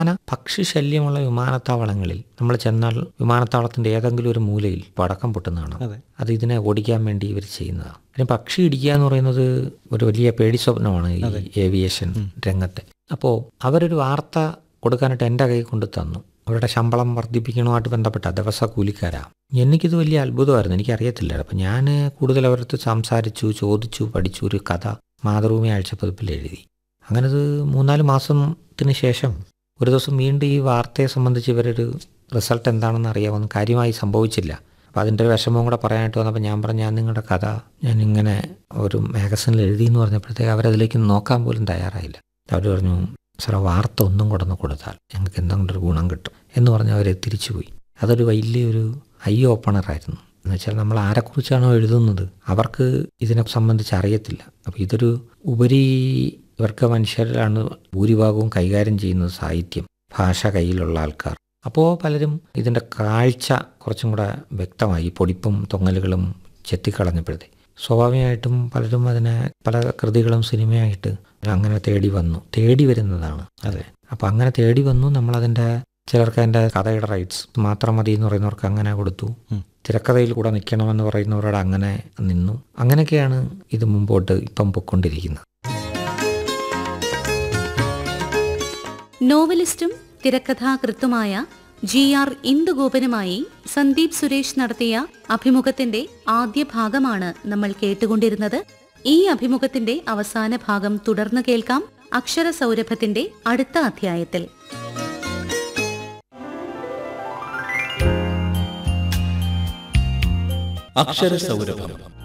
അങ്ങനെ പക്ഷിശല്യമുള്ള വിമാനത്താവളങ്ങളിൽ നമ്മൾ ചെന്നാൽ വിമാനത്താവളത്തിന്റെ ഏതെങ്കിലും ഒരു മൂലയിൽ പടക്കം പൊട്ടുന്നതാണ് അതെ. അത് ഇതിനെ ഓടിക്കാൻ വേണ്ടി ഇവർ ചെയ്യുന്നതാണ് അതിന് പക്ഷി ഇടിക്കുക എന്ന് പറയുന്നത് ഒരു വലിയ പേടി സ്വപ്നമാണ് ഈ ഏവിയേഷൻ രംഗത്തെ അപ്പോൾ അവരൊരു വാർത്ത കൊടുക്കാനായിട്ട് എൻ്റെ കൈ കൊണ്ട് തന്നു അവരുടെ ശമ്പളം വർദ്ധിപ്പിക്കണമായിട്ട് ബന്ധപ്പെട്ട ദിവസ കൂലിക്കാരാ എനിക്കിത് വലിയ അത്ഭുതമായിരുന്നു എനിക്കറിയത്തില്ല അപ്പം ഞാൻ കൂടുതൽ അവരടുത്ത് സംസാരിച്ചു ചോദിച്ചു പഠിച്ചു ഒരു കഥ മാതൃഭൂമി ആഴ്ചപ്പതിപ്പിൽ എഴുതി അങ്ങനെ ഇത് മൂന്നാല് മാസത്തിന് ശേഷം ഒരു ദിവസം വീണ്ടും ഈ വാർത്തയെ സംബന്ധിച്ച് ഇവരൊരു റിസൾട്ട് എന്താണെന്ന് അറിയാമെന്ന് കാര്യമായി സംഭവിച്ചില്ല അപ്പോൾ അതിൻ്റെ ഒരു വിഷമവും കൂടെ പറയാനായിട്ട് വന്നപ്പോൾ ഞാൻ പറഞ്ഞു ഞാൻ നിങ്ങളുടെ കഥ ഞാൻ ഇങ്ങനെ ഒരു മാഗസിനിൽ എഴുതി എന്ന് പറഞ്ഞപ്പോഴത്തേക്ക് അവരതിലേക്ക് നോക്കാൻ പോലും തയ്യാറായില്ല അവർ പറഞ്ഞു സാറേ വാർത്ത ഒന്നും കൊടുന്ന് കൊടുത്താൽ ഞങ്ങൾക്ക് എന്തെങ്കിലും ഒരു ഗുണം കിട്ടും എന്ന് പറഞ്ഞ് അവർ തിരിച്ചുപോയി അതൊരു വലിയൊരു ഐ ഓപ്പണറായിരുന്നു എന്ന് വെച്ചാൽ നമ്മൾ ആരെക്കുറിച്ചാണോ എഴുതുന്നത് അവർക്ക് ഇതിനെ സംബന്ധിച്ച് അറിയത്തില്ല അപ്പോൾ ഇതൊരു ഉപരി ഇവർക്ക് മനുഷ്യരിലാണ് ഭൂരിഭാഗവും കൈകാര്യം ചെയ്യുന്നത് സാഹിത്യം ഭാഷ കയ്യിലുള്ള ആൾക്കാർ അപ്പോൾ പലരും ഇതിൻ്റെ കാഴ്ച കുറച്ചും കൂടെ വ്യക്തമായി പൊടിപ്പും തൊങ്ങലുകളും ചെത്തിക്കളഞ്ഞപ്പോഴത്തെ സ്വാഭാവികമായിട്ടും പലരും അതിനെ പല കൃതികളും സിനിമയായിട്ട് അങ്ങനെ തേടി വന്നു തേടി വരുന്നതാണ് അതെ അപ്പോൾ അങ്ങനെ തേടി വന്നു നമ്മളതിൻ്റെ ചിലർക്ക് അതിൻ്റെ കഥയുടെ റൈറ്റ്സ് മാത്രം മതി എന്ന് പറയുന്നവർക്ക് അങ്ങനെ കൊടുത്തു ഉം. തിരക്കഥയിൽ കൂടെ നിൽക്കണമെന്ന് പറയുന്നവരോട് അങ്ങനെ നിന്നു അങ്ങനെയൊക്കെയാണ് ഇത് മുമ്പോട്ട് ഇപ്പം പൊയ്ക്കൊണ്ടിരിക്കുന്നത് നോവലിസ്റ്റും തിരക്കഥാകൃത്തുമായ ജി ആർ ഇന്ദുഗോപനുമായി സന്ദീപ് സുരേഷ് നടത്തിയ അഭിമുഖത്തിന്റെ ആദ്യ ഭാഗമാണ് നമ്മൾ കേട്ടുകൊണ്ടിരുന്നത് ഈ അഭിമുഖത്തിന്റെ അവസാന ഭാഗം തുടർന്ന് കേൾക്കാം അക്ഷരസൗരഭത്തിന്റെ അടുത്ത അധ്യായത്തിൽ അക്ഷരസൗരഭം